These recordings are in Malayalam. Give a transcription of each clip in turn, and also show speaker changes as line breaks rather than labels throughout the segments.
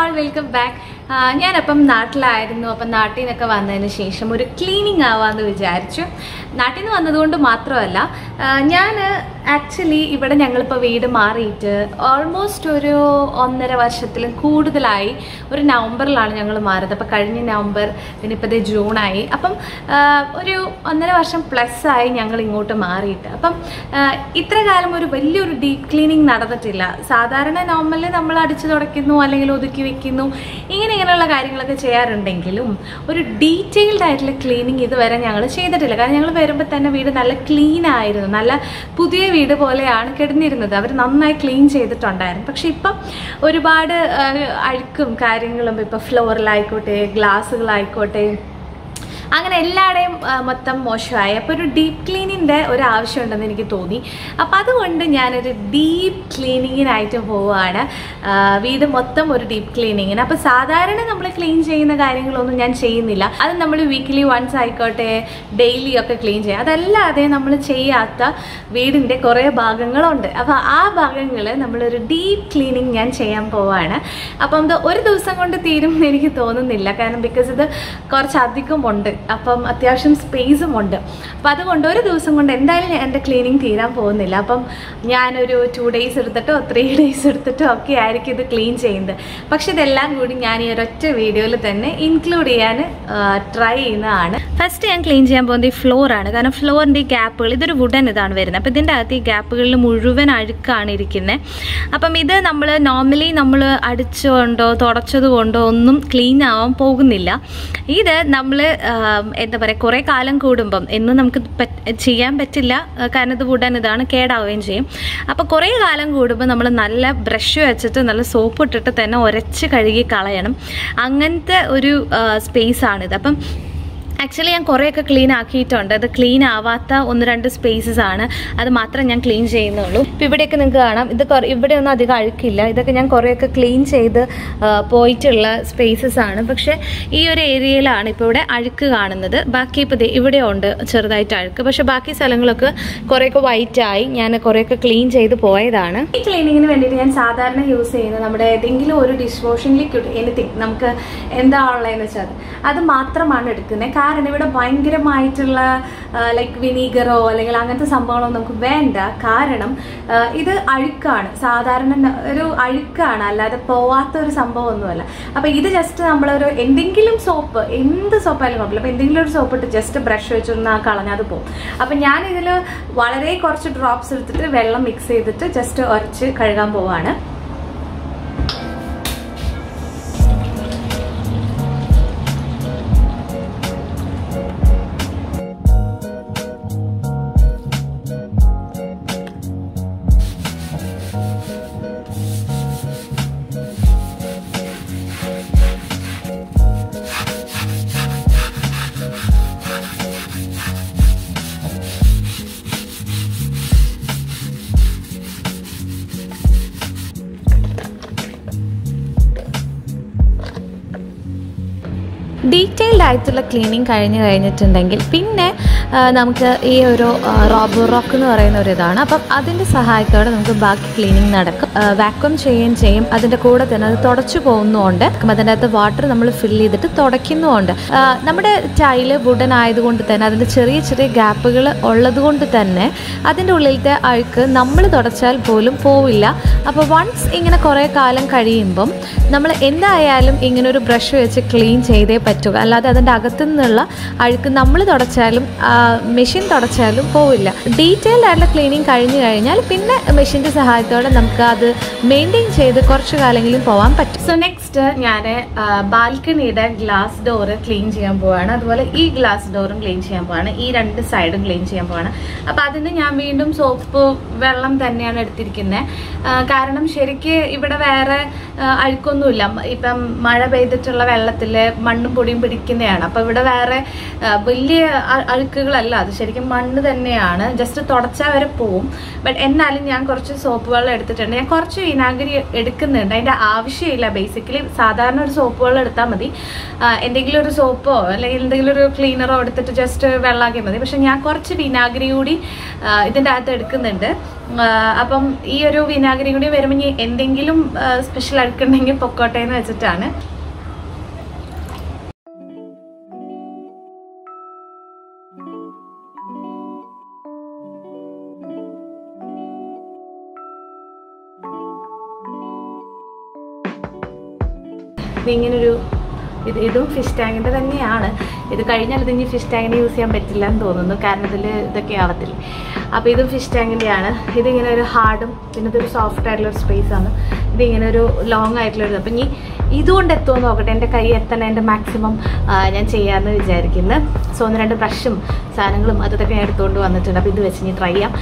ഓൾ വെൽക്കം ബാക്ക് ഞാനപ്പം നാട്ടിലായിരുന്നു അപ്പം നാട്ടിൽ നിന്നൊക്കെ വന്നതിന് ശേഷം ഒരു ക്ലീനിങ് ആവാമെന്ന് വിചാരിച്ചു നാട്ടിൽ നിന്ന് വന്നതുകൊണ്ട് മാത്രമല്ല ഞാൻ ആക്ച്വലി ഇവിടെ ഞങ്ങളിപ്പോൾ വീട് മാറിയിട്ട് ഓൾമോസ്റ്റ് ഒരു ഒന്നര വർഷത്തിലും കൂടുതലായി ഒരു നവംബറിലാണ് ഞങ്ങൾ മാറിയത് അപ്പോൾ കഴിഞ്ഞ നവംബർ പിന്നെ ഇപ്പോൾ ഇത് ജൂണായി അപ്പം ആ, ഒരു ഒന്നര വർഷം പ്ലസ് ആയി ഞങ്ങൾ ഇങ്ങോട്ട് മാറിയിട്ട് അപ്പം ആ, ഇത്ര കാലം ഒരു വലിയൊരു ഡീപ്പ് ക്ലീനിങ് നടന്നിട്ടില്ല സാധാരണ നോർമലി നമ്മൾ അടിച്ചു തുടയ്ക്കുന്നു അല്ലെങ്കിൽ ഒതുക്കി വെക്കുന്നു ഇങ്ങനെ ഇങ്ങനെയുള്ള കാര്യങ്ങളൊക്കെ ചെയ്യാറുണ്ടെങ്കിലും ഒരു ഡീറ്റെയിൽഡ് ആയിട്ടുള്ള ക്ലീനിങ് ഇതുവരെ ഞങ്ങൾ ചെയ്തിട്ടില്ല കാരണം ഞങ്ങൾ വരുമ്പോൾ തന്നെ വീട് നല്ല ക്ലീൻ ആയിരുന്നു നല്ല പുതിയ വീട് പോലെയാണ് കിടന്നിരുന്നത് അവർ നന്നായി ക്ലീൻ ചെയ്തിട്ടുണ്ടായിരുന്നു പക്ഷെ ഇപ്പം ഒരുപാട് ആ, അഴുക്കും കാര്യങ്ങളും ഇപ്പം ഫ്ലോറിലായിക്കോട്ടെ ഗ്ലാസ്സുകളായിക്കോട്ടെ അങ്ങനെ എല്ലാവരുടെയും ആ, മൊത്തം മോശമായി അപ്പോൾ ഒരു ഡീപ്പ് ക്ലീനിൻ്റെ ഒരു ആവശ്യമുണ്ടെന്ന് എനിക്ക് തോന്നി അപ്പോൾ അതുകൊണ്ട് ഞാനൊരു ഡീപ്പ് ക്ലീനിങ്ങിനായിട്ട് പോവുകയാണ് ആ, വീട് മൊത്തം ഒരു ഡീപ്പ് ക്ലീനിങ്ങിന് അപ്പോൾ സാധാരണ നമ്മൾ ക്ലീൻ ചെയ്യുന്ന കാര്യങ്ങളൊന്നും ഞാൻ ചെയ്യുന്നില്ല അത് നമ്മൾ വീക്ക്ലി വൺസ് ആയിക്കോട്ടെ ഡെയിലി ഒക്കെ ക്ലീൻ ചെയ്യും അതല്ലാതെ നമ്മൾ ചെയ്യാത്ത വീടിൻ്റെ കുറേ ഭാഗങ്ങളുണ്ട് അപ്പോൾ ആ ഭാഗങ്ങൾ നമ്മളൊരു ഡീപ്പ് ക്ലീനിങ് ഞാൻ ചെയ്യാൻ പോവാണ് അപ്പം ഇത് ഒരു ദിവസം കൊണ്ട് തീരും എന്ന് എനിക്ക് തോന്നുന്നില്ല കാരണം ബിക്കോസ് ഇത് കുറച്ചധികം ഉണ്ട് അപ്പം അത്യാവശ്യം സ്പേസും ഉണ്ട് അപ്പം അതുകൊണ്ട് ഒരു ദിവസം കൊണ്ട് എന്തായാലും ഞാൻ എൻ്റെ ക്ലീനിങ് തീരാൻ പോകുന്നില്ല അപ്പം ഞാനൊരു ടു ഡേയ്സ് എടുത്തിട്ടോ ത്രീ ഡേയ്സ് എടുത്തിട്ടോ ഒക്കെ ആയിരിക്കും ഇത് ക്ലീൻ ചെയ്യുന്നത് പക്ഷെ ഇതെല്ലാം കൂടി ഞാൻ ഈ ഒരൊറ്റ വീഡിയോയിൽ തന്നെ ഇൻക്ലൂഡ് ചെയ്യാൻ ട്രൈ ചെയ്യുന്നതാണ് ഫസ്റ്റ് ഞാൻ ക്ലീൻ ചെയ്യാൻ പോകുന്നത് ഈ ഫ്ലോറാണ് കാരണം ഫ്ലോറിൻ്റെ ഈ ഗ്യാപ്പുകൾ ഇതൊരു വുഡൻ ഇതാണ് വരുന്നത് അപ്പം ഇതിൻ്റെ അകത്ത് ഈ ഗ്യാപ്പുകളിൽ മുഴുവൻ അഴുക്കാണ് ഇരിക്കുന്നത് അപ്പം ഇത് നമ്മൾ നോർമലി നമ്മൾ അടിച്ചുകൊണ്ടോ തുടച്ചത് കൊണ്ടോ ഒന്നും ക്ലീൻ ആവാൻ പോകുന്നില്ല ഇത് നമ്മൾ എന്താ പറയുക കുറേ കാലം കൂടുമ്പം എന്നും നമുക്ക് പറ്റ് ചെയ്യാൻ പറ്റില്ല ആ, കാരണം ഇത് വുഡൻ ഇതാണ് കേടാവുകയും ചെയ്യും അപ്പോൾ കുറേ കാലം കൂടുമ്പോൾ നമ്മൾ നല്ല ബ്രഷ് വെച്ചിട്ട് നല്ല സോപ്പ് ഇട്ടിട്ട് തന്നെ ഉരച്ച് കഴുകി കളയണം അങ്ങനത്തെ ഒരു സ്പേസ് ആണിത് അപ്പം ആക്ച്വലി ഞാൻ കുറേയൊക്കെ ക്ലീൻ ആക്കിയിട്ടുണ്ട് അത് ക്ലീൻ ആവാത്ത ഒന്ന് രണ്ട് സ്പേസസ് ആണ് അത് മാത്രം ഞാൻ ക്ലീൻ ചെയ്യുന്നുള്ളൂ ഇപ്പം ഇവിടെയൊക്കെ നിങ്ങൾക്ക് കാണാം ഇത് കുറേ ഇവിടെയൊന്നും അധികം അഴുക്കില്ല ഇതൊക്കെ ഞാൻ കുറേയൊക്കെ ക്ലീൻ ചെയ്ത് ആ, പോയിട്ടുള്ള സ്പേസസ് ആണ് പക്ഷേ ഈ ഒരു ഏരിയയിലാണ് ഇപ്പോൾ ഇവിടെ അഴുക്ക് കാണുന്നത് ബാക്കി ഇപ്പോൾ ദേ ഇവിടെ ഉണ്ട് ചെറുതായിട്ട് അഴുക്ക് പക്ഷെ ബാക്കി സ്ഥലങ്ങളൊക്കെ കുറേയൊക്കെ വൈറ്റ് ആയി ഞാൻ കുറേയൊക്കെ ക്ലീൻ ചെയ്ത് പോയതാണ് ഈ ക്ലീനിങ്ങിന് വേണ്ടിയിട്ട് ഞാൻ സാധാരണ യൂസ് ചെയ്യുന്നത് നമ്മുടെ ഏതെങ്കിലും ഒരു ഡിഷ് വാഷിംഗ് ലിക്വിഡ് എനിത്തിങ് നമുക്ക് എന്താ ഉള്ളതെന്ന് വെച്ചാൽ അത് മാത്രമാണ് എടുക്കുന്നത് കാരണം ഇവിടെ ഭയങ്കരമായിട്ടുള്ള ലൈക്ക് വിനീഗറോ അല്ലെങ്കിൽ അങ്ങനത്തെ സംഭവങ്ങളോ നമുക്ക് വേണ്ട കാരണം ആ, ഇത് അഴുക്കാണ് സാധാരണ ന- ഒരു അഴുക്കാണ് അല്ലാതെ പോവാത്ത ഒരു സംഭവമൊന്നുമല്ല അപ്പൊ ഇത് ജസ്റ്റ് നമ്മളൊരു എന്തെങ്കിലും സോപ്പ് എന്ത് സോപ്പായാലും കുഴപ്പമില്ല അപ്പൊ എന്തെങ്കിലും ഒരു സോപ്പ് ഇട്ട് ജസ്റ്റ് ബ്രഷ് വെച്ചൊന്ന് കളഞ്ഞാൽ അത് പോകും അപ്പൊ ഞാൻ ഇതിൽ വളരെ കുറച്ച് ഡ്രോപ്സ് എടുത്തിട്ട് വെള്ളം മിക്സ് ചെയ്തിട്ട് ജസ്റ്റ് ഉരച്ച് കഴുകാൻ പോവാണ് ഡീറ്റെയിൽഡ് ആയിട്ടുള്ള ക്ലീനിങ് കഴിഞ്ഞ് കഴിഞ്ഞിട്ടുണ്ടെങ്കിൽ പിന്നെ ആ, നമുക്ക് ഈ ഒരു റോബർ റോക്ക് എന്ന് പറയുന്ന ഒരു ഇതാണ് അപ്പം അതിൻ്റെ സഹായത്തോടെ നമുക്ക് ബാക്കി ക്ലീനിങ് നടക്കും വാക്വം ചെയ്യുകയും ചെയ്യും അതിൻ്റെ കൂടെ തന്നെ അത് തുടച്ചു പോകുന്നുമുണ്ട് അതിൻ്റെ അകത്ത് വാട്ടർ നമ്മൾ ഫില്ല് ചെയ്തിട്ട് തുടയ്ക്കുന്നുമുണ്ട് ആ, നമ്മുടെ ടൈല് വുഡൻ ആയതുകൊണ്ട് തന്നെ അതിൻ്റെ ചെറിയ ചെറിയ ഗ്യാപ്പുകൾ ഉള്ളത് കൊണ്ട് തന്നെ അതിൻ്റെ ഉള്ളിലത്തെ അഴുക്ക് നമ്മൾ തുടച്ചാൽ പോലും പോവില്ല അപ്പോൾ വൺസ് ഇങ്ങനെ കുറേ കാലം കഴിയുമ്പം നമ്മൾ എന്തായാലും ഇങ്ങനെ ഒരു ബ്രഷ് വെച്ച് ക്ലീൻ ചെയ്തേ പറ്റൂ അല്ലാതെ അതിൻ്റെ അകത്തു നിന്നുള്ള അഴുക്ക് നമ്മൾ തുടച്ചാലും മെഷീൻ തുടച്ചാലും പോവില്ല ഡീറ്റെയിൽഡ് ആയിട്ടുള്ള ക്ലീനിങ് കഴിഞ്ഞു കഴിഞ്ഞാൽ പിന്നെ മെഷീൻ്റെ സഹായത്തോടെ നമുക്ക് അത് മെയിൻറ്റെയിൻ ചെയ്ത് കുറച്ച് കാലമെങ്കിലും പോകാൻ പറ്റും സോ നെക്സ്റ്റ് ഞാൻ ബാൽക്കണിയുടെ ഗ്ലാസ് ഡോറ് ക്ലീൻ ചെയ്യാൻ പോവാണ് അതുപോലെ ഈ ഗ്ലാസ് ഡോറും ക്ലീൻ ചെയ്യാൻ പോവാണ് ഈ രണ്ട് സൈഡും ക്ലീൻ ചെയ്യാൻ പോവാണ് അപ്പം അതിന് ഞാൻ വീണ്ടും സോപ്പ് വെള്ളം തന്നെയാണ് എടുത്തിരിക്കുന്നത് കാരണം ശരിക്ക് ഇവിടെ വേറെ ആ, അഴുക്കൊന്നുമില്ല ഇപ്പം മഴ പെയ്തിട്ടുള്ള വെള്ളത്തിൽ മണ്ണും പൊടിയും പിടിക്കുന്നതാണ് അപ്പം ഇവിടെ വേറെ ആ, വലിയ അ- അഴുക്കുകളല്ല അത് ശരിക്കും മണ്ണ് തന്നെയാണ് ജസ്റ്റ് തുടച്ചാൽ വരെ പോവും ബട്ട് എന്നാലും ഞാൻ കുറച്ച് സോപ്പ് വെള്ളം എടുത്തിട്ടുണ്ട് ഞാൻ കുറച്ച് വിനാഗിരി എടുക്കുന്നുണ്ട് അതിൻ്റെ ആവശ്യമില്ല ബേസിക്കലി സാധാരണ ഒരു സോപ്പ് വെള്ളം എടുത്താൽ മതി ആ, എന്തെങ്കിലും ഒരു സോപ്പോ അല്ലെങ്കിൽ എന്തെങ്കിലും ഒരു ക്ലീനറോ എടുത്തിട്ട് ജസ്റ്റ് വെള്ളമാക്കിയാൽ മതി പക്ഷെ ഞാൻ കുറച്ച് വിനാഗിരി കൂടി ആ, ഇതിൻ്റെ അകത്ത് എടുക്കുന്നുണ്ട് ആ, അപ്പം ഈ ഒരു വിനാഗിരി കൂടി വരുമ്പോൾ ഇനി എന്തെങ്കിലും സ്പെഷ്യൽ അടുക്കുണ്ടെങ്കിൽ പൊക്കോട്ടെ എന്ന് വെച്ചിട്ടാണ് ഇത് ഇങ്ങനൊരു ഇത് ഇതും ഫിഷ് ടാങ്കിൻ്റെ തന്നെയാണ് ഇത് കഴിഞ്ഞാൽ ഇത് ഇനി ഫിഷ് ടാങ്കിന് യൂസ് ചെയ്യാൻ പറ്റില്ല എന്ന് തോന്നുന്നു കാരണം ഇതിൽ ഇതൊക്കെ ആവത്തില്ല അപ്പോൾ ഇതും ഫിഷ് ടാങ്കിൻ്റെയാണ് ഇതിങ്ങനെ ഒരു ഹാർഡും പിന്നെ ഇതൊരു സോഫ്റ്റ് ആയിട്ടുള്ള ഒരു സ്പേസ് ആണ് ഇതിങ്ങനെ ഒരു ലോങ് ആയിട്ടുള്ള ഒരു അപ്പം ഇനി ഇതുകൊണ്ട് എത്തുമോ നോക്കട്ടെ എൻ്റെ കൈ എത്തണേൻ്റെ മാക്സിമം ഞാൻ ചെയ്യാമെന്ന് വിചാരിക്കുന്നു സോ ഒന്ന് രണ്ട് ബ്രഷും സാധനങ്ങളും അതൊക്കെ ഞാൻ എടുത്തുകൊണ്ട് വന്നിട്ടുണ്ട് അപ്പോൾ ഇത് വെച്ച് ഇനി ട്രൈ ചെയ്യാം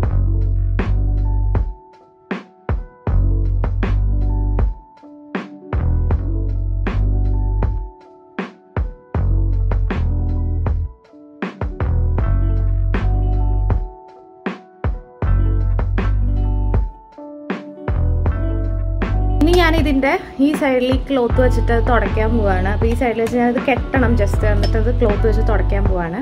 ഇനി ഞാൻ ഇതിൻ്റെ ഈ സൈഡിൽ ഈ ക്ലോത്ത് വെച്ചിട്ട് അത് തുടയ്ക്കാൻ പോവാണ് അപ്പോൾ ഈ സൈഡിൽ വെച്ച് ഞാനത് കെട്ടണം ജസ്റ്റ് എന്നിട്ട് അത് ക്ലോത്ത് വെച്ച് തുടയ്ക്കാൻ പോവാണ്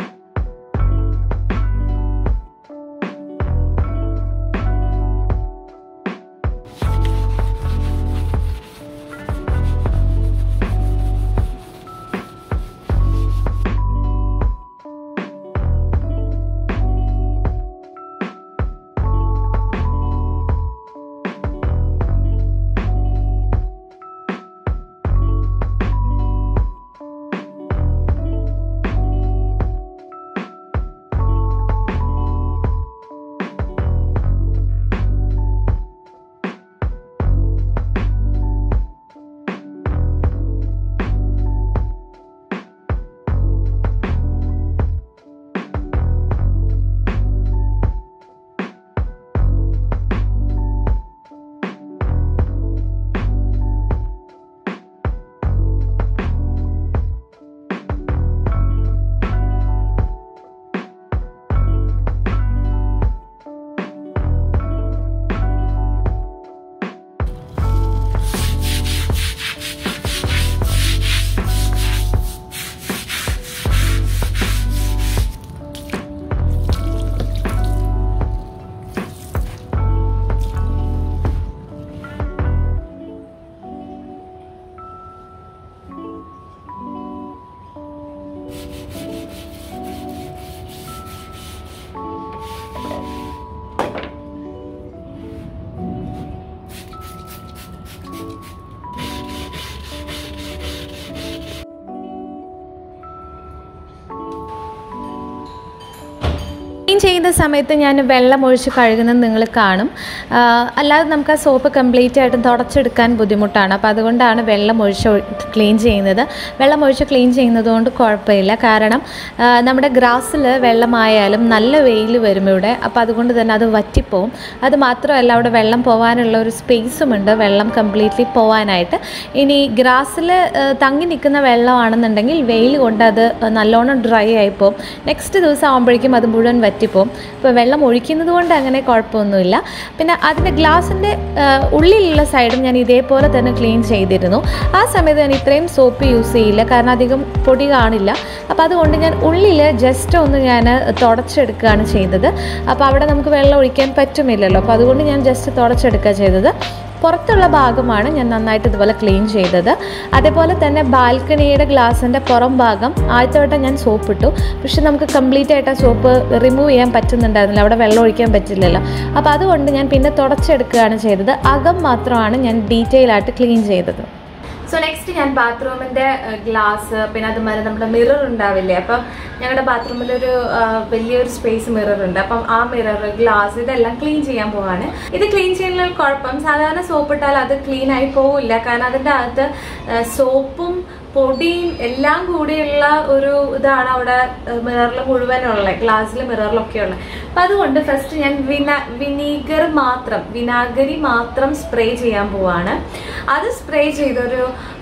ക്ലീൻ ചെയ്യുന്ന സമയത്ത് ഞാൻ വെള്ളം ഒഴിച്ച് കഴുകുന്നത് നിങ്ങൾ കാണും ആ, അല്ലാതെ നമുക്ക് ആ സോപ്പ് കംപ്ലീറ്റ് ആയിട്ടും തുടച്ചെടുക്കാൻ ബുദ്ധിമുട്ടാണ് അപ്പോൾ അതുകൊണ്ടാണ് വെള്ളം ഒഴിച്ച് ക്ലീൻ ചെയ്യുന്നത് വെള്ളം ഒഴിച്ച് ക്ലീൻ ചെയ്യുന്നത് കൊണ്ട് കുഴപ്പമില്ല കാരണം ആ, നമ്മുടെ ഗ്രാസിൽ വെള്ളമായാലും നല്ല വെയിൽ വരും ഇവിടെ അപ്പോൾ അതുകൊണ്ട് തന്നെ അത് വറ്റിപ്പോവും അത് മാത്രമല്ല അവിടെ വെള്ളം പോകാനുള്ള ഒരു സ്പേസും ഉണ്ട് വെള്ളം കംപ്ലീറ്റ്ലി പോകാനായിട്ട് ഇനി ഗ്രാസിൽ തങ്ങി നിൽക്കുന്ന വെള്ളമാണെന്നുണ്ടെങ്കിൽ വെയിൽ കൊണ്ട് അത് നല്ലോണം ഡ്രൈ ആയിപ്പോവും നെക്സ്റ്റ് ദിവസം ആകുമ്പോഴേക്കും അത് മുഴുവൻ വറ്റിപ്പോവും ഇപ്പോൾ വെള്ളം ഒഴിക്കുന്നത് കൊണ്ട് അങ്ങനെ കുഴപ്പമൊന്നുമില്ല പിന്നെ അതിൻ്റെ ഗ്ലാസിൻ്റെ ഉള്ളിലുള്ള സൈഡും ഞാൻ ഇതേപോലെ തന്നെ ക്ലീൻ ചെയ്തിരുന്നു ആ സമയത്ത് ഞാൻ ഇത്രയും സോപ്പ് യൂസ് ചെയ്യില്ല കാരണം അധികം പൊടി കാണില്ല അപ്പോൾ അതുകൊണ്ട് ഞാൻ ഉള്ളിൽ ജസ്റ്റ് ഒന്ന് ഞാൻ തുടച്ചെടുക്കുകയാണ് ചെയ്തത് അപ്പോൾ അവിടെ നമുക്ക് വെള്ളം ഒഴിക്കാൻ പറ്റുമില്ലല്ലോ അപ്പോൾ അതുകൊണ്ട് ഞാൻ ജസ്റ്റ് തുടച്ചെടുക്കുക ചെയ്തത് പുറത്തുള്ള ഭാഗമാണ് ഞാൻ നന്നായിട്ട് ഇതുപോലെ ക്ലീൻ ചെയ്തത് അതേപോലെ തന്നെ ബാൽക്കണിയുടെ ഗ്ലാസിൻ്റെ പുറം ഭാഗം ആദ്യത്തെ വട്ടം ഞാൻ സോപ്പ് ഇട്ടു പക്ഷെ നമുക്ക് കംപ്ലീറ്റ് ആയിട്ട് ആ സോപ്പ് റിമൂവ് ചെയ്യാൻ പറ്റുന്നുണ്ടായിരുന്നില്ല അവിടെ വെള്ളം ഒഴിക്കാൻ പറ്റില്ലല്ലോ അപ്പോൾ അതുകൊണ്ട് ഞാൻ പിന്നെ തുടച്ചെടുക്കുകയാണ് ചെയ്തത് അകം മാത്രമാണ് ഞാൻ ഡീറ്റെയിൽ ആയിട്ട് ക്ലീൻ ചെയ്തത് സോ നെക്സ്റ്റ് ഞാൻ ബാത്റൂമിന്റെ ഗ്ലാസ് പിന്നെ അതുമാതിരി നമ്മുടെ മിറർ ഉണ്ടാവില്ലേ അപ്പം ഞങ്ങളുടെ ബാത്റൂമിൽ ഒരു ആ, വലിയൊരു സ്പേസ് മിറർ ഉണ്ട് അപ്പം ആ മിറർ ഗ്ലാസ് ഇതെല്ലാം ക്ലീൻ ചെയ്യാൻ പോവാണ് ഇത് ക്ലീൻ ചെയ്യുന്ന കുഴപ്പം സാധാരണ സോപ്പ് ഇട്ടാൽ അത് ക്ലീൻ ആയി പോവില്ല കാരണം അതിൻ്റെ അകത്ത് സോപ്പും പൊടിയും എല്ലാം കൂടിയുള്ള ഒരു ഇതാണ് അവിടെ മിററിൽ മുഴുവനുള്ളത് ഗ്ലാസ്സിൽ മിററിലൊക്കെ ഉള്ളത് അപ്പം അതുകൊണ്ട് ഫസ്റ്റ് ഞാൻ വിന വിനീഗർ മാത്രം വിനാഗിരി മാത്രം സ്പ്രേ ചെയ്യാൻ പോവാണ് അത് സ്പ്രേ ചെയ്തൊരു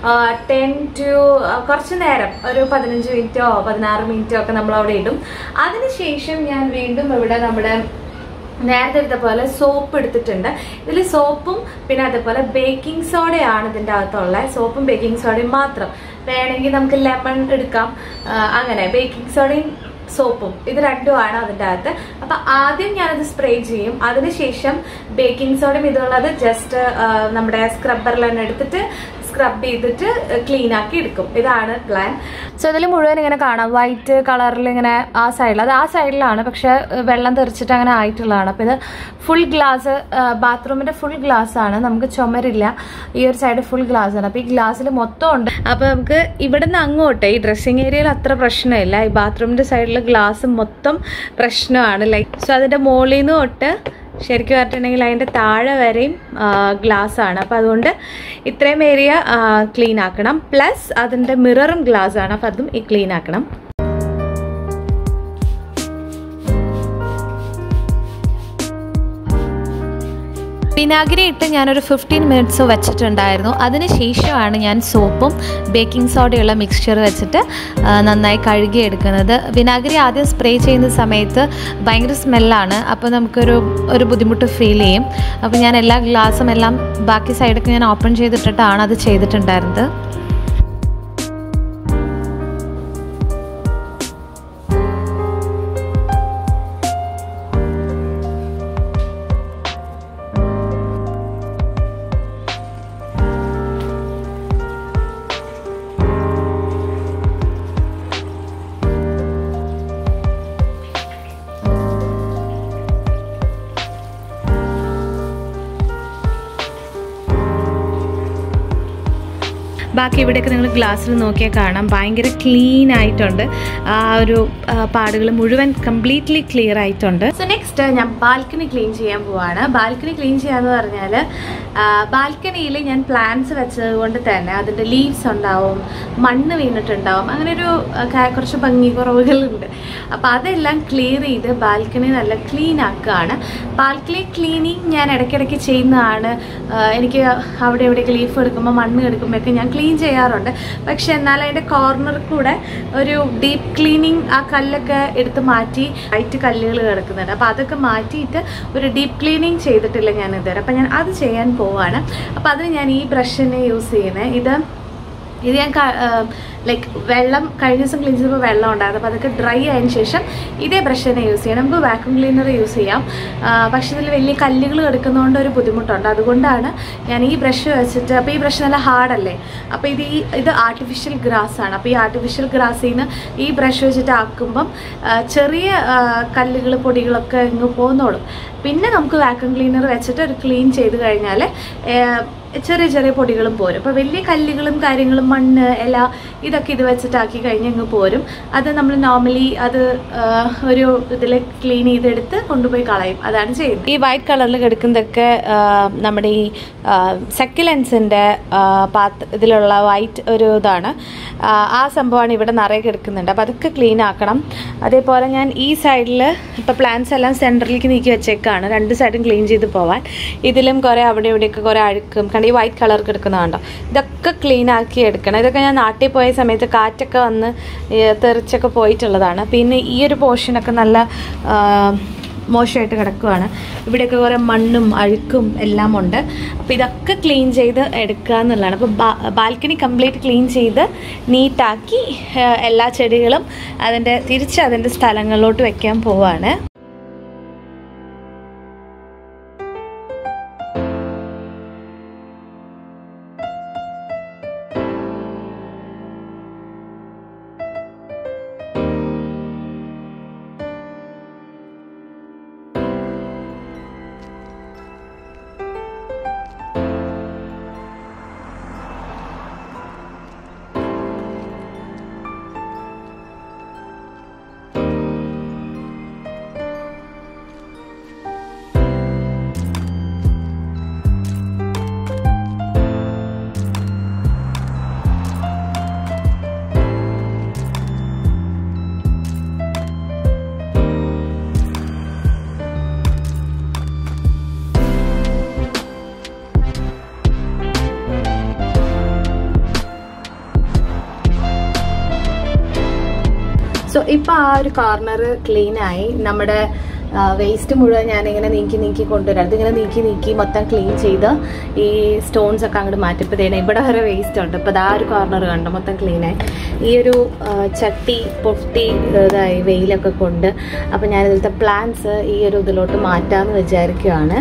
ടെൻ ടു കുറച്ച് നേരം ഒരു പതിനഞ്ച് മിനിറ്റോ പതിനാറ് മിനിറ്റോ ഒക്കെ നമ്മൾ അവിടെ ഇടും അതിനുശേഷം ഞാൻ വീണ്ടും ഇവിടെ നമ്മുടെ നേരത്തെ എടുത്ത പോലെ സോപ്പ് എടുത്തിട്ടുണ്ട് ഇതിൽ സോപ്പും പിന്നെ അതേപോലെ ബേക്കിംഗ് സോഡയാണ് ഇതിൻ്റെ അകത്തുള്ളത് സോപ്പും ബേക്കിംഗ് സോഡയും മാത്രം വേണമെങ്കിൽ നമുക്ക് ലെമൺ എടുക്കാം ആ, അങ്ങനെ ബേക്കിംഗ് സോഡയും സോപ്പും ഇത് രണ്ടുമാണ് അതിൻ്റെ അകത്ത് അപ്പൊ ആദ്യം ഞാനത് സ്പ്രേ ചെയ്യും അതിനുശേഷം ബേക്കിംഗ് സോഡയും ഇതുള്ളത് ജസ്റ്റ് നമ്മുടെ സ്ക്രബ്ബറിൽ തന്നെ എടുത്തിട്ട് സ്ക്രബ് ചെയ്തിട്ട് ക്ലീൻ ആക്കി എടുക്കും ഇതാണ് പ്ലാൻ സോ ഇതിൽ മുഴുവൻ ഇങ്ങനെ കാണാം വൈറ്റ് കളറിൽ ഇങ്ങനെ ആ സൈഡിൽ അത് ആ സൈഡിലാണ് പക്ഷെ വെള്ളം തെറിച്ചിട്ട് അങ്ങനെ ആയിട്ടുള്ളതാണ് അപ്പോൾ ഇത് ഫുൾ ഗ്ലാസ് ബാത്റൂമിന്റെ ഫുൾ ഗ്ലാസ് ആണ് നമുക്ക് ചുമരില്ല ഈ ഒരു സൈഡ് ഫുൾ ഗ്ലാസ് ആണ് അപ്പോൾ ഈ ഗ്ലാസ്സിൽ മൊത്തം ഉണ്ട് അപ്പോൾ നമുക്ക് ഇവിടുന്ന് അങ്ങോട്ട് ഈ ഡ്രസ്സിങ് ഏരിയയിൽ അത്ര പ്രശ്നമില്ല ഈ ബാത്റൂമിന്റെ സൈഡിൽ ഗ്ലാസ് മൊത്തം പ്രശ്നമാണ് ലൈക്ക് സോ അതിന്റെ മുകളിൽ നിന്ന് തൊട്ട് ശരിക്കും പറഞ്ഞിട്ടുണ്ടെങ്കിൽ അതിൻ്റെ താഴെ വരെയും ഗ്ലാസ് ആണ് അപ്പോൾ അതുകൊണ്ട് ഇത്രയും ഏരിയ ക്ലീൻ ആക്കണം പ്ലസ് അതിൻ്റെ മിററും ഗ്ലാസ് ആണ് അപ്പോൾ അതും ഈ ക്ലീൻ ആക്കണം വിനാഗിരി ഇട്ട് ഞാനൊരു ഫിഫ്റ്റീൻ മിനിറ്റ്സ് വെച്ചിട്ടുണ്ടായിരുന്നു അതിന് ശേഷമാണ് ഞാൻ സോപ്പും ബേക്കിംഗ് സോഡയുള്ള മിക്സ്ചർ വെച്ചിട്ട് ആ, നന്നായി കഴുകിയെടുക്കുന്നത് വിനാഗിരി ആദ്യം സ്പ്രേ ചെയ്യുന്ന സമയത്ത് ഭയങ്കര സ്മെല്ലാണ് അപ്പോൾ നമുക്കൊരു ഒരു ബുദ്ധിമുട്ട് ഫീൽ ചെയ്യും അപ്പോൾ ഞാൻ എല്ലാ ഗ്ലാസും എല്ലാം ബാക്കി സൈഡൊക്കെ ഞാൻ ഓപ്പൺ ചെയ്തിട്ടിട്ടാണ് അത് ചെയ്തിട്ടുണ്ടായിരുന്നത് ബാക്കി ഇവിടെയൊക്കെ നിങ്ങൾ ഗ്ലാസ്സിൽ നോക്കിയാൽ കാണാം ഭയങ്കര ക്ലീൻ ആയിട്ടുണ്ട് ആ ഒരു പാടുകൾ മുഴുവൻ കംപ്ലീറ്റ്ലി ക്ലിയർ ആയിട്ടുണ്ട് സോ നെക്സ്റ്റ് ഞാൻ ബാൽക്കണി ക്ലീൻ ചെയ്യാൻ പോവാണ് ബാൽക്കണി ക്ലീൻ ചെയ്യാന്ന് പറഞ്ഞാൽ ബാൽക്കണിയിൽ ഞാൻ പ്ലാന്റ്സ് വെച്ചത് കൊണ്ട് തന്നെ അതിൻ്റെ ലീവ്സ് ഉണ്ടാവും മണ്ണ് വീണിട്ടുണ്ടാവും അങ്ങനെ ഒരു ആ, ക- കുറച്ച് ഭംഗി കുറവുകളുണ്ട് അപ്പോൾ അതെല്ലാം ക്ലിയർ ചെയ്ത് ബാൽക്കണി നല്ല ക്ലീൻ ആക്കുകയാണ് ബാൽക്കണി ക്ലീനിങ് ഞാൻ ഇടയ്ക്കിടയ്ക്ക് ചെയ്യുന്നതാണ് ആ, എനിക്ക് അവിടെ ഇവിടെയൊക്കെ ലീഫ് എടുക്കുമ്പോൾ മണ്ണ് എടുക്കുമ്പോഴൊക്കെ ഞാൻ ക്ലീൻ ചെയ്യാറുണ്ട് പക്ഷെ എന്നാൽ അതിൻ്റെ കോർണറിൽ കൂടെ ഒരു ഡീപ്പ് ക്ലീനിങ് ആ കല്ലൊക്കെ എടുത്ത് മാറ്റി വൈറ്റ് കല്ലുകൾ കിടക്കുന്നുണ്ട് അപ്പോൾ അതൊക്കെ മാറ്റിയിട്ട് ഒരു ഡീപ്പ് ക്ലീനിങ് ചെയ്തിട്ടില്ല ഞാൻ ഇതുവരെ അപ്പോൾ ഞാൻ അത് ചെയ്യാൻ പോവാണ് അപ്പോൾ അതിന് ഞാൻ ഈ ബ്രഷിനെ യൂസ് ചെയ്യുന്നത് ഇത് ഇത് ഞാൻ ലൈക്ക് വെള്ളം കഴിഞ്ഞ ദിവസം ക്ലീൻ ചെയ്തപ്പോൾ വെള്ളം ഉണ്ടായിരുന്നു അപ്പോൾ അതൊക്കെ ഡ്രൈ ആയതിനു ശേഷം ഇതേ ബ്രഷ് തന്നെ യൂസ് ചെയ്യണം നമുക്ക് വാക്യൂം ക്ലീനർ യൂസ് ചെയ്യാം ആ, പക്ഷേ ഇതിൽ വലിയ കല്ലുകൾ എടുക്കുന്നതുകൊണ്ട് ഒരു ബുദ്ധിമുട്ടുണ്ട് അതുകൊണ്ടാണ് ഞാൻ ഈ ബ്രഷ് വെച്ചിട്ട് അപ്പോൾ ഈ ബ്രഷ് നല്ല ഹാർഡല്ലേ അപ്പോൾ ഇത് ഈ ഇത് ആർട്ടിഫിഷ്യൽ ഗ്രാസ് ആണ് അപ്പോൾ ഈ ആർട്ടിഫിഷ്യൽ ഗ്രാസിൽ നിന്ന് ഈ ബ്രഷ് വെച്ചിട്ട് ആക്കുമ്പം ആ, ചെറിയ കല്ലുകൾ പൊടികളൊക്കെ ഇങ്ങ് പോന്നോളും പിന്നെ നമുക്ക് വാക്യൂം ക്ലീനർ വെച്ചിട്ട് ഒരു ക്ലീൻ ചെയ്ത് കഴിഞ്ഞാൽ ചെറിയ ചെറിയ പൊടികളും പോരും അപ്പോൾ വലിയ കല്ലുകളും കാര്യങ്ങളും മണ്ണ് ഇല ഇതൊക്കെ ഇത് വെച്ചിട്ടാക്കി കഴിഞ്ഞ് അങ്ങ് പോരും അത് നമ്മൾ നോർമലി അത് ആ, ഒരു ഇതിൽ ക്ലീൻ ചെയ്തെടുത്ത് കൊണ്ടുപോയി കളയും അതാണ് ചെയ്യുന്നത് ഈ വൈറ്റ് കളറിൽ കിടക്കുന്നതൊക്കെ ആ, നമ്മുടെ ഈ സെക്കിലൻസിൻ്റെ പാത്ത് ഇതിലുള്ള വൈറ്റ് ഒരു ഇതാണ് ആ, ആ സംഭവമാണ് ഇവിടെ നിറയെ കിടക്കുന്നുണ്ട് അപ്പോൾ അതൊക്കെ ക്ലീൻ ആക്കണം അതേപോലെ ഞാൻ ഈ സൈഡിൽ ഇപ്പോൾ പ്ലാന്റ്സ് എല്ലാം സെൻറ്ററിലേക്ക് നീക്കി വെച്ചേക്കാണ് രണ്ട് സൈഡും ക്ലീൻ ചെയ്ത് പോവാൻ ഇതിലും കുറേ അവിടെ ഇവിടെയൊക്കെ കുറേ അഴുക്കും കണ്ട് ഈ വൈറ്റ് കളർ കിടക്കുന്നതുണ്ടോ ഇതൊക്കെ ക്ലീൻ ആക്കി എടുക്കണം ഇതൊക്കെ ഞാൻ നാട്ടിൽ പോയ സമയത്ത് കാറ്റൊക്കെ വന്ന് ഏ, തെറിച്ചൊക്കെ പോയിട്ടുള്ളതാണ് പിന്നെ ഈ ഒരു പോർഷനൊക്കെ നല്ല ആ, മോശമായിട്ട് കിടക്കുവാണ് ഇവിടെയൊക്കെ കുറേ മണ്ണും അഴുക്കും എല്ലാം ഉണ്ട് അപ്പോൾ ഇതൊക്കെ ക്ലീൻ ചെയ്ത് എടുക്കുക എന്നുള്ളതാണ് അപ്പോൾ ബാൽക്കണി കംപ്ലീറ്റ് ക്ലീൻ ചെയ്ത് നീറ്റാക്കി എല്ലാ ചെടികളും അതിൻ്റെ തിരിച്ച് അതിൻ്റെ സ്ഥലങ്ങളിലോട്ട് വെക്കാൻ പോവാണ് സോ ഇപ്പൊ ആ ഒരു കോർണർ ക്ലീൻ ആയി നമ്മുടെ വേസ്റ്റ് മുഴുവൻ ഞാനിങ്ങനെ നീക്കി നീക്കി കൊണ്ടുവരാം അതിങ്ങനെ നീക്കി നീക്കി മൊത്തം ക്ലീൻ ചെയ്ത് ഈ സ്റ്റോൺസ് ഒക്കെ അങ്ങോട്ട് മാറ്റിപ്പോഴത്തേനെ ഇവിടെ വരെ വേസ്റ്റ് ഉണ്ട് ഇപ്പോൾ ആ ഒരു കോർണർ കണ്ടു മൊത്തം ക്ലീനായി ഈ ഒരു ആ, ചട്ടി പൊട്ടി ഇതായി വെയിലൊക്കെ കൊണ്ട് അപ്പോൾ ഞാൻ ഇതിലത്തെ പ്ലാന്റ്സ് ഈ ഒരു ഇതിലോട്ട് മാറ്റാമെന്ന് വിചാരിക്കുകയാണ്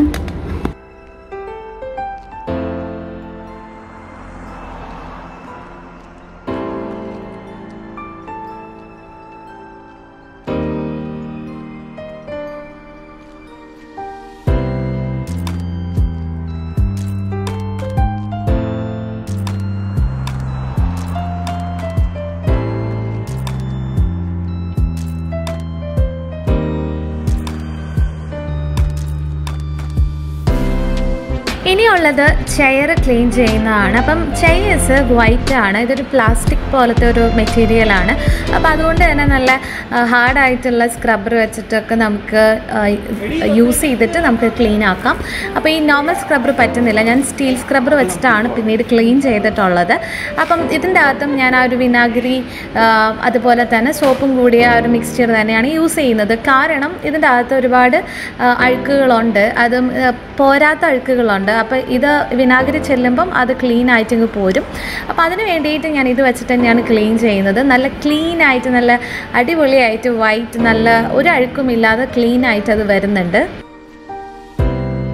ഇനിയുള്ളത് ചെയർ ക്ലീൻ ചെയ്യുന്നതാണ് അപ്പം ചെയേഴ്സ് വൈറ്റ് ആണ് ഇതൊരു പ്ലാസ്റ്റിക് പോലത്തെ ഒരു മെറ്റീരിയൽ ആണ് അപ്പം അതുകൊണ്ട് തന്നെ നല്ല ഹാർഡായിട്ടുള്ള സ്ക്രബ്ബർ വെച്ചിട്ടൊക്കെ നമുക്ക് യൂസ് ചെയ്തിട്ട് നമുക്ക് ക്ലീൻ ആക്കാം അപ്പോൾ ഈ നോർമൽ സ്ക്രബ്ബർ പറ്റുന്നില്ല ഞാൻ സ്റ്റീൽ സ്ക്രബ്ബർ വെച്ചിട്ടാണ് പിന്നീട് ക്ലീൻ ചെയ്തിട്ടുള്ളത് അപ്പം ഇതിൻ്റെ അകത്തും ഞാൻ ആ ഒരു വിനാഗിരി ആ, അതുപോലെ തന്നെ സോപ്പും കൂടിയ ആ ഒരു മിക്സ്ചർ തന്നെയാണ് യൂസ് ചെയ്യുന്നത് കാരണം ഇതിൻ്റെ അകത്ത് ഒരുപാട് ആ, അഴുക്കുകളുണ്ട് അതും ആ, പോരാത്ത അഴുക്കുകളുണ്ട് അപ്പോൾ ഇത് വിനാഗിരി ചെല്ലുമ്പം അത് ക്ലീൻ ആയിട്ട് ഇങ്ങ് പോരും അപ്പോൾ അതിന് വേണ്ടിയിട്ട് ഞാൻ ഇത് വെച്ചിട്ട് തന്നെയാണ് ക്ലീൻ ചെയ്യുന്നത് നല്ല ക്ലീൻ ആയിട്ട് നല്ല അടിപൊളിയായിട്ട് വൈറ്റ് നല്ല ഒരു അഴുക്കുമില്ലാതെ ക്ലീൻ ആയിട്ട് അത് വരുന്നുണ്ട്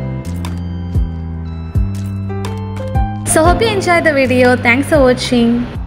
So hope you enjoyed the video. Thanks for watching.